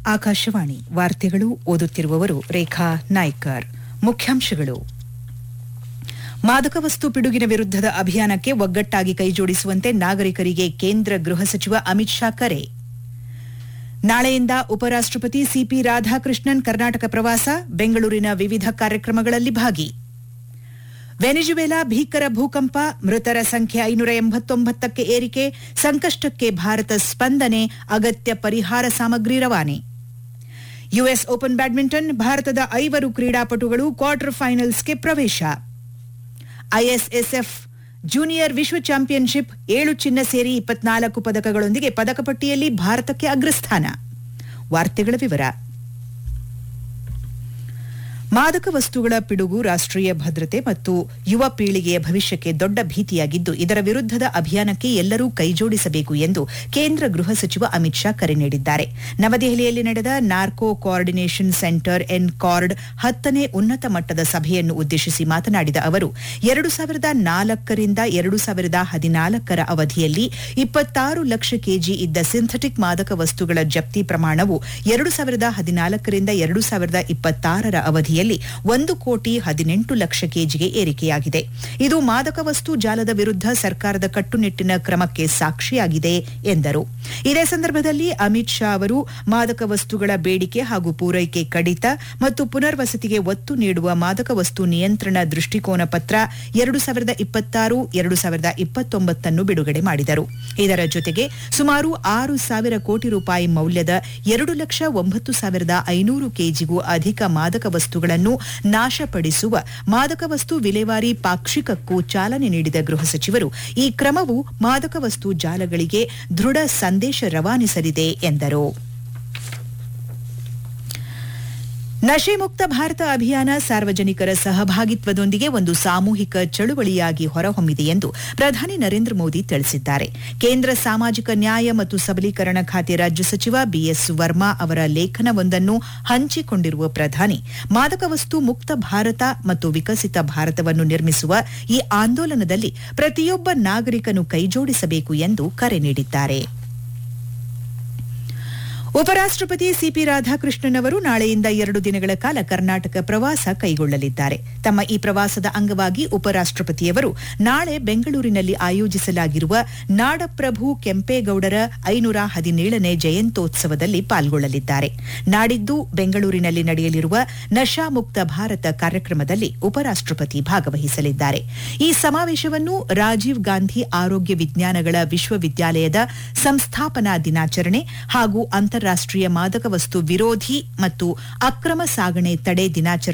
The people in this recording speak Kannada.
ಆಕಾಶವಾಣಿ ವಾರ್ತೆಗಳು ಓದುತ್ತಿರುವವರು ರೇಖಾ ನಾಯ್ಕರ್ ಮುಖ್ಯಾಂಶಗಳು ಮಾದಕ ವಸ್ತು ಪಿಡುಗಿನ ವಿರುದ್ಧದ ಅಭಿಯಾನಕ್ಕೆ ಒಗ್ಗಟ್ಟಾಗಿ ಕೈಜೋಡಿಸುವಂತೆ ನಾಗರಿಕರಿಗೆ ಕೇಂದ್ರ ಗೃಹ ಸಚಿವ ಅಮಿತ್ ಶಾ ಕರೆ ನಾಳೆಯಿಂದ ಉಪರಾಷ್ಟಪತಿ ಸಿಪಿ ರಾಧಾಕೃಷ್ಣನ್ ಕರ್ನಾಟಕ ಪ್ರವಾಸ ಬೆಂಗಳೂರಿನ ವಿವಿಧ ಕಾರ್ಯಕ್ರಮಗಳಲ್ಲಿ ಭಾಗಿ ವೆನಿಜುವೆಲಾ ಭೀಕರ ಭೂಕಂಪ ಮೃತರ ಸಂಖ್ಯೆ ಐನೂರ ಎಂಬತ್ತೊಂಬತ್ತಕ್ಕೆ ಏರಿಕೆ ಸಂಕಷ್ಟಕ್ಕೆ ಭಾರತ ಸ್ಪಂದನೆ ಅಗತ್ಯ ಪರಿಹಾರ ಸಾಮಗ್ರಿ ರವಾನೆ ಯುಎಸ್ ಓಪನ್ ಬ್ಯಾಡ್ಮಿಂಟನ್ ಭಾರತದ ಐವರು ಕ್ರೀಡಾಪಟುಗಳು ಕ್ವಾರ್ಟರ್ ಫೈನಲ್ಸ್ಗೆ ಪ್ರವೇಶ ಐಎಸ್ಎಸ್ಎಫ್ ಜೂನಿಯರ್ ವಿಶ್ವ ಚಾಂಪಿಯನ್ಶಿಪ್ ಏಳು ಚಿನ್ನ ಸೇರಿ ಇಪ್ಪತ್ನಾಲ್ಕು ಪದಕಗಳೊಂದಿಗೆ ಪದಕಪಟ್ಟಿಯಲ್ಲಿ ಭಾರತಕ್ಕೆ ಅಗ್ರಸ್ಥಾನ ವಾರ್ತೆಗಳ ವಿವರ ಮಾದಕ ವಸ್ತುಗಳ ಪಿಡುಗು ರಾಷ್ಟೀಯ ಭದ್ರತೆ ಮತ್ತು ಯುವ ಪೀಳಿಗೆಯ ಭವಿಷ್ಯಕ್ಕೆ ದೊಡ್ಡ ಭೀತಿಯಾಗಿದ್ದು ಇದರ ವಿರುದ್ಧದ ಅಭಿಯಾನಕ್ಕೆ ಎಲ್ಲರೂ ಕೈಜೋಡಿಸಬೇಕು ಎಂದು ಕೇಂದ್ರ ಗೃಹ ಸಚಿವ ಅಮಿತ್ ಶಾ ಕರೆ ನೀಡಿದ್ದಾರೆ ನವದೆಹಲಿಯಲ್ಲಿ ನಡೆದ narco coordination centre NCORD ಹತ್ತನೇ ಉನ್ನತ ಮಟ್ಟದ ಸಭೆಯನ್ನು ಉದ್ದೇಶಿಸಿ ಮಾತನಾಡಿದ ಅವರು ಎರಡು ಸಾವಿರದ ನಾಲ್ಕರಿಂದ ಎರಡು ಸಾವಿರದ ಹದಿನಾಲ್ಕರ ಅವಧಿಯಲ್ಲಿ ಇಪ್ಪತ್ತಾರು ಲಕ್ಷ ಕೆಜಿ ಇದ್ದ ಸಿಂಥೆಟಿಕ್ ಮಾದಕ ವಸ್ತುಗಳ ಜಪ್ತಿ ಪ್ರಮಾಣವು ಎರಡು ಸಾವಿರದ ಹದಿನಾಲ್ಕರಿಂದ ಎರಡು ಸಾವಿರದ ಇಪ್ಪತ್ತಾರರ ಅವಧಿಯಲ್ಲಿ ಒಂದು ಕೋಟಿ ಹದಿನೆಂಟು ಲಕ್ಷ ಕೆಜಿಗೆ ಏರಿಕೆಯಾಗಿದೆ ಇದು ಮಾದಕ ವಸ್ತು ಜಾಲದ ವಿರುದ್ಧ ಸರ್ಕಾರದ ಕಟ್ಟುನಿಟ್ಟಿನ ಕ್ರಮಕ್ಕೆ ಸಾಕ್ಷಿಯಾಗಿದೆ ಎಂದರು ಇದೇ ಸಂದರ್ಭದಲ್ಲಿ ಅಮಿತ್ ಶಾ ಅವರು ಮಾದಕ ವಸ್ತುಗಳ ಬೇಡಿಕೆ ಹಾಗೂ ಪೂರೈಕೆ ಕಡಿತ ಮತ್ತು ಪುನರ್ವಸತಿಗೆ ಒತ್ತು ನೀಡುವ ಮಾದಕ ವಸ್ತು ನಿಯಂತ್ರಣ ದೃಷ್ಟಿಕೋನ ಪತ್ರ ಎರಡು ಸಾವಿರದ ಇಪ್ಪತ್ತಾರು ಎರಡು ಸಾವಿರದ ಇಪ್ಪತ್ತೊಂಬತ್ತನ್ನು ಬಿಡುಗಡೆ ಮಾಡಿದರು ಇದರ ಜೊತೆಗೆ ಸುಮಾರು ಆರು ಸಾವಿರ ಕೋಟಿ ರೂಪಾಯಿ ಮೌಲ್ಯದ ಎರಡು ಲಕ್ಷ ಒಂಬತ್ತು ಸಾವಿರದ ಐನೂರು ಕೆಜಿಗೂ ಅಧಿಕ ಮಾದಕ ವಸ್ತುಗಳನ್ನು ನಾಶಪಡಿಸುವ ಮಾದಕ ವಸ್ತು ವಿಲೇವಾರಿ ಪಾಕ್ಷಿಕಕ್ಕೂ ಚಾಲನೆ ನೀಡಿದ ಗೃಹ ಸಚಿವರು ಈ ಕ್ರಮವು ಮಾದಕ ವಸ್ತು ಜಾಲಗಳಿಗೆ ದೃಢ ಸಂದೇಶ ರವಾನಿಸಲಿದೆ ಎಂದರು ನಶೆ ಮುಕ್ತ ಭಾರತ ಅಭಿಯಾನ ಸಾರ್ವಜನಿಕರ ಸಹಭಾಗಿತ್ವದೊಂದಿಗೆ ಒಂದು ಸಾಮೂಹಿಕ ಚಳುವಳಿಯಾಗಿ ಹೊರಹೊಮ್ಮಿದೆ ಎಂದು ಪ್ರಧಾನಿ ನರೇಂದ್ರ ಮೋದಿ ತಿಳಿಸಿದ್ದಾರೆ ಕೇಂದ್ರ ಸಾಮಾಜಿಕ ನ್ಯಾಯ ಮತ್ತು ಸಬಲೀಕರಣ ಖಾತೆ ರಾಜ್ಯ ಸಚಿವ ಬಿಎಸ್ ವರ್ಮಾ ಅವರ ಲೇಖನವೊಂದನ್ನು ಹಂಚಿಕೊಂಡಿರುವ ಪ್ರಧಾನಿ ಮಾದಕ ವಸ್ತು ಮುಕ್ತ ಭಾರತ ಮತ್ತು ವಿಕಸಿತ ಭಾರತವನ್ನು ನಿರ್ಮಿಸುವ ಈ ಆಂದೋಲನದಲ್ಲಿ ಪ್ರತಿಯೊಬ್ಬ ನಾಗರಿಕನು ಕೈಜೋಡಿಸಬೇಕು ಎಂದು ಕರೆ ನೀಡಿದ್ದಾರೆ ಉಪರಾಷ್ಟಪತಿ ಸಿಪಿ ರಾಧಾಕೃಷ್ಣನ್ ಅವರು ನಾಳೆಯಿಂದ ಎರಡು ದಿನಗಳ ಕಾಲ ಕರ್ನಾಟಕ ಪ್ರವಾಸ ಕೈಗೊಳ್ಳಲಿದ್ದಾರೆ ತಮ್ಮ ಈ ಪ್ರವಾಸದ ಅಂಗವಾಗಿ ಉಪರಾಷ್ಟಪತಿಯವರು ನಾಳೆ ಬೆಂಗಳೂರಿನಲ್ಲಿ ಆಯೋಜಿಸಲಾಗಿರುವ ನಾಡಪ್ರಭು ಕೆಂಪೇಗೌಡರ ಐನೂರ ಹದಿನೇಳನೇ ಜಯಂತ್ಯೋತ್ಸವದಲ್ಲಿ ಪಾಲ್ಗೊಳ್ಳಲಿದ್ದಾರೆ ನಾಡಿದ್ದು ಬೆಂಗಳೂರಿನಲ್ಲಿ ನಡೆಯಲಿರುವ ನಶಾಮುಕ್ತ ಭಾರತ ಕಾರ್ಯಕ್ರಮದಲ್ಲಿ ಉಪರಾಷ್ಟಪತಿ ಭಾಗವಹಿಸಲಿದ್ದಾರೆ ಈ ಸಮಾವೇಶವನ್ನು ರಾಜೀವ್ ಗಾಂಧಿ ಆರೋಗ್ಯ ವಿಜ್ಞಾನಗಳ ವಿಶ್ವವಿದ್ಯಾಲಯದ ಸಂಸ್ಥಾಪನಾ ದಿನಾಚರಣೆ ಹಾಗೂ ಅಂತಾರಾಷ್ಟೀಯ ಮಾದಕ ವಸ್ತು ವಿರೋಧಿ ಮತ್ತು ಅಕ್ರಮ ಸಾಗಣೆ ತಡೆ ದಿನಾಚರಣೆ